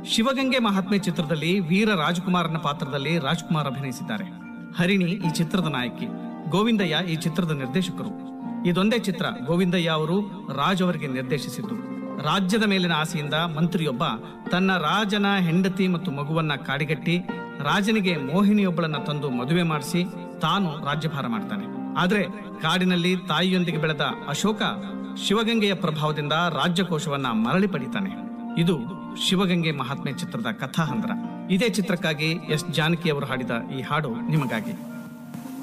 ಶಿವಗಂಗೆ ಮಹಾತ್ಮೆ ಚಿತ್ರದಲ್ಲಿ ವೀರ ರಾಜಕುಮಾರನ ಪಾತ್ರದಲ್ಲಿ ರಾಜ್ಕುಮಾರ್ ಅಭಿನಯಿಸಿದ್ದಾರೆ ಹರಿಣಿ ಈ ಚಿತ್ರದ ನಾಯಕಿ ಗೋವಿಂದಯ್ಯ ಈ ಚಿತ್ರದ ನಿರ್ದೇಶಕರು ಇದೊಂದೇ ಚಿತ್ರ ಗೋವಿಂದಯ್ಯ ಅವರು ರಾಜ್ ಅವರಿಗೆ ನಿರ್ದೇಶಿಸಿದ್ದು ರಾಜ್ಯದ ಮೇಲಿನ ಆಸೆಯಿಂದ ಮಂತ್ರಿಯೊಬ್ಬ ತನ್ನ ರಾಜನ ಹೆಂಡತಿ ಮತ್ತು ಮಗುವನ್ನ ಕಾಡಿಗಟ್ಟಿ ರಾಜನಿಗೆ ಮೋಹಿನಿಯೊಬ್ಬಳನ್ನ ತಂದು ಮದುವೆ ಮಾಡಿಸಿ ತಾನು ರಾಜ್ಯಭಾರ ಮಾಡ್ತಾನೆ ಆದ್ರೆ ಕಾಡಿನಲ್ಲಿ ತಾಯಿಯೊಂದಿಗೆ ಬೆಳೆದ ಅಶೋಕ ಶಿವಗಂಗೆಯ ಪ್ರಭಾವದಿಂದ ರಾಜ್ಯಕೋಶವನ್ನ ಮರಳಿ ಪಡಿತಾನೆ ಇದು ಶಿವಗಂಗೆ ಮಹಾತ್ಮೆ ಚಿತ್ರದ ಕಥಾಹಂದ್ರ ಇದೇ ಚಿತ್ರಕ್ಕಾಗಿ ಎಸ್ ಜಾನಕಿ ಅವರು ಹಾಡಿದ ಈ ಹಾಡು ನಿಮಗಾಗಿ